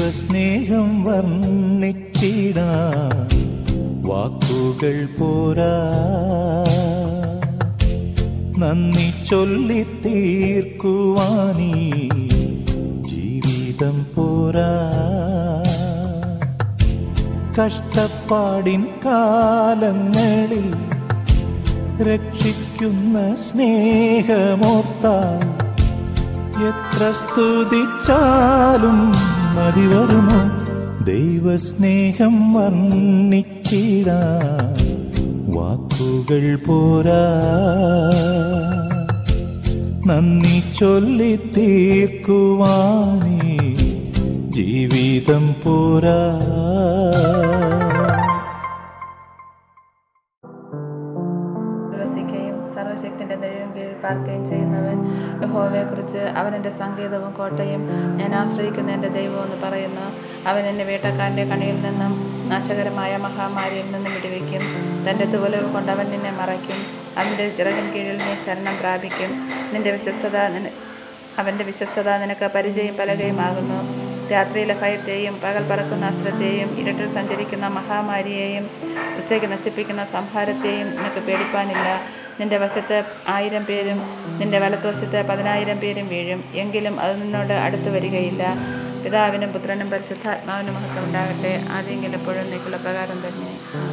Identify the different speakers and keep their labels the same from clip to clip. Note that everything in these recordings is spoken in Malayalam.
Speaker 1: ദൈവസ്നേഹം വർണ്ണിച്ചിടാ വാക്കുകൾ പോരാ നന്ദി ചൊല്ലി തീർക്കുവാനീ ജീവിതം പോരാ കഷ്ടപ്പാടിൻ കാലങ്ങളിൽ രക്ഷിക്കുന്ന സ്നേഹമോർത്താൽ എത്ര സ്തുതിച്ചാലും മതി വരുമോ ദൈവസ്നേഹം വർണ്ണിച്ചിടാ വാക്കുകൾ പോരാ നന്ദി ചൊല്ലി തീർക്കുവാനേ ജീവിതം പോരാ
Speaker 2: വസിക്കുകയും സർവശക്തിന്റെ നിഴലിൻ കീഴിൽ പാർക്കുകയും ചെയ്യുന്നവൻ യഹോവയെക്കുറിച്ച് അവൻ എൻ്റെ സംഗീതവും കോട്ടയും ഞാൻ ആശ്രയിക്കുന്ന എൻ്റെ ദൈവം എന്ന് പറയുന്നു അവൻ എന്നെ വേട്ടക്കാരൻ്റെ കണിയിൽ നിന്നും നാശകരമായ മഹാമാരിയിൽ നിന്നും വിടുവിക്കും തൻ്റെ തുവലവ് കൊണ്ട് അവൻ നിന്നെ മറയ്ക്കും അവൻ്റെ ചിറകിൻ കീഴിൽ നീ ശരണം പ്രാപിക്കും നിന്റെ വിശ്വസ്തത നിന അവൻ്റെ വിശ്വസ്തത നിനക്ക് പരിചയം പലകയുമാകുന്നു രാത്രിയിലെ ഭയത്തെയും പകൽ പറക്കുന്ന അസ്ത്രത്തെയും ഇരുട്ടിൽ സഞ്ചരിക്കുന്ന മഹാമാരിയെയും ഉച്ചയ്ക്ക് നശിപ്പിക്കുന്ന സംഹാരത്തെയും നിനക്ക് പേടിപ്പാനില്ല നിന്റെ വശത്ത് ആയിരം പേരും നിന്റെ വലത്തുവശത്ത് പതിനായിരം പേരും വീഴും എങ്കിലും അത് നിന്നോട് അടുത്തു വരികയില്ല പിതാവിനും പുത്രനും പരിശുദ്ധാത്മാവിനും മഹത്വം ഉണ്ടാകട്ടെ ആദ്യമെങ്കിലും എപ്പോഴും നീക്കുള്ള പ്രകാരം തന്നെ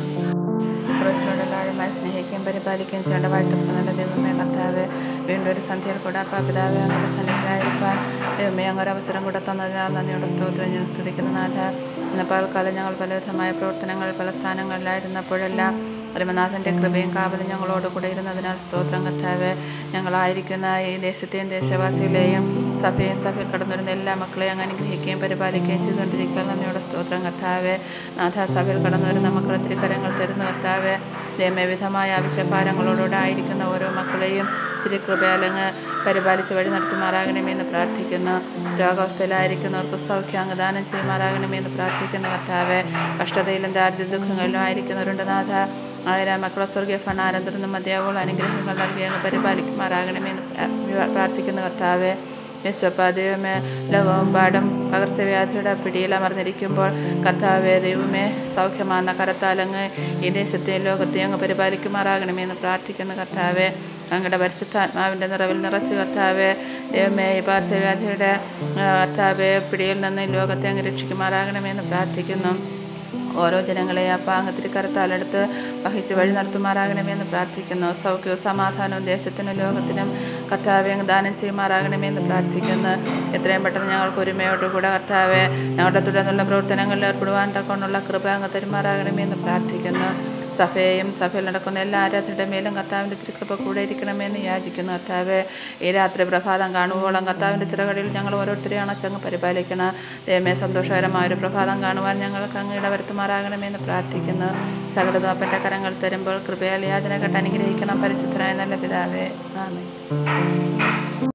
Speaker 2: ക്രിസ്തുവിനോടുള്ള ആഴമായി സ്നേഹിക്കുകയും പരിപാലിക്കുകയും ചെയ്യേണ്ട വാഴ്ത്തപ്പെട്ട നല്ല ദൈവമേ കർത്താവ് വീണ്ടും ഒരു സന്ധ്യയിൽ കൂടെ അപ്പ പിതാവ് അങ്ങനെ സന്നിധിയിലായിരിക്കാൻ ദൈവമേ അങ്ങൊരു അവസരം കൂടെ തന്നതിനാൽ നന്ദിയോടെ സ്തോത്രം ഞാൻ സ്തുതിക്കുന്ന നാഥ ഇന്ന് പകൽക്കാലം ഞങ്ങൾ പലവിധമായ പ്രവർത്തനങ്ങൾ പല സ്ഥാനങ്ങളിലായിരുന്നപ്പോഴെല്ലാം പരമനാഥൻ്റെ കൃപയും കാവലും ഞങ്ങളോട് കൂടെ ഇരുന്നതിനാൽ സ്തോത്രം കർത്താവ് ഞങ്ങളായിരിക്കുന്ന ഈ ദേശത്തെയും ദേശവാസികളെയും സഭയും സഭയിൽ കടന്നിരുന്ന എല്ലാ മക്കളെയും അങ്ങ് അനുഗ്രഹിക്കുകയും പരിപാലിക്കുകയും ചെയ്തുകൊണ്ടിരിക്കുക നന്ദിയോടെ സ്തോത്രം കർത്താവ് നാഥ സഭയിൽ കടന്നു വരുന്ന മക്കളെ തിരുക്കരങ്ങൾ തരുന്ന കർത്താവ് ദൈവവിധമായ ആവശ്യഭാരങ്ങളോടുകൂടെ ആയിരിക്കുന്ന ഓരോ മക്കളെയും തിരുകൃപയാലങ്ങ് പരിപാലിച്ച് വഴി നടത്തുമാറാകണമെന്ന് പ്രാർത്ഥിക്കുന്നു രോഗാവസ്ഥയിലായിരിക്കുന്നവർക്ക് സൗഖ്യം അങ്ങ് ദാനം ചെയ്യുമാറാകണമെന്ന് പ്രാർത്ഥിക്കുന്ന കർത്താവ് കഷ്ടതയിലും ദാരിദ്ര്യ ദുഃഖങ്ങളിലും ആയിരിക്കുന്നവരുണ്ട് നാഥ ആയിരം മക്കളെ സ്വർഗീയ ഫണാനന്ദനും മധ്യാവോളം അനുഗ്രഹങ്ങൾ നൽകി അങ്ങ് പരിപാലിക്കുമാറാകണമെന്ന് പ്രാ- പ്രാർത്ഥിക്കുന്ന കർത്താവ് യേശുപ്പാദൈവമേ ലോകവും പാടും പകർച്ചവ്യാധിയുടെ പിടിയിൽ അമർന്നിരിക്കുമ്പോൾ കർത്താവേ ദൈവമേ സൗഖ്യമാർന്ന കരത്താലങ്ങ് ഈ ദേശത്തെയും ലോകത്തെയും അങ്ങ് പരിപാലിക്കുമാറാകണമെന്ന് പ്രാർത്ഥിക്കുന്ന കർത്താവേ അങ്ങയുടെ പരിശുദ്ധാത്മാവിൻ്റെ നിറവിൽ നിറച്ച് കർത്താവേ ദൈവമേ ഈ പകർച്ചവ്യാധിയുടെ ആ, കർത്താവേ പിടിയിൽ നിന്ന് ഈ ലോകത്തെ അങ്ങ് രക്ഷിക്കുമാറാകണമെന്ന് പ്രാർത്ഥിക്കുന്നു ഓരോ ജനങ്ങളെ ആ പാങ്ങത്തിരി കരത്താലെടുത്ത് വഹിച്ച് വഴി നടത്തുമാറാകണമെന്ന് പ്രാർത്ഥിക്കുന്നു സൗഖ്യവും സമാധാനവും ദേശത്തിനും ലോകത്തിനും കർത്താവെ അങ്ങ് ദാനം ചെയ്യുമാറാകണമെന്ന് പ്രാർത്ഥിക്കുന്നു എത്രയും പെട്ടെന്ന് ഞങ്ങൾക്ക് ഒരുമയോടുകൂടെ കർത്താവെ ഞങ്ങളുടെ തുടർന്നുള്ള പ്രവർത്തനങ്ങളിൽ ഏർപ്പെടുവാൻ തക്കൊണ്ടുള്ള കൃപ അങ്ങ് തരുമാറാകണമെന്ന് പ്രാർത്ഥിക്കുന്നു സഭയെയും സഭയിൽ നടക്കുന്ന എല്ലാ ആരാധനയുടെ മേലും കർത്താവിൻ്റെ തിരുക്കൃപ കൂടെ ഇരിക്കണമെന്ന് യാചിക്കുന്നു കർത്താവ് ഈ രാത്രി പ്രഭാതം കാണുവോളം കർത്താവിൻ്റെ ചിറകടിയിൽ ഞങ്ങൾ ഓരോരുത്തരെയും അണച്ചങ്ങ് പരിപാലിക്കണം ദൈവമേ സന്തോഷകരമായ ഒരു പ്രഭാതം കാണുവാൻ ഞങ്ങൾക്ക് അങ്ങ് ഇടവരുത്തുമാറാകണമെന്ന് പ്രാർത്ഥിക്കുന്നു സകല അപ്പൻ്റെ കരങ്ങൾ തരുമ്പോൾ കൃപയാൽ യാചന കേട്ട് അനുഗ്രഹിക്കണം പരിശുദ്ധനായ നല്ല പിതാവേ ആമേ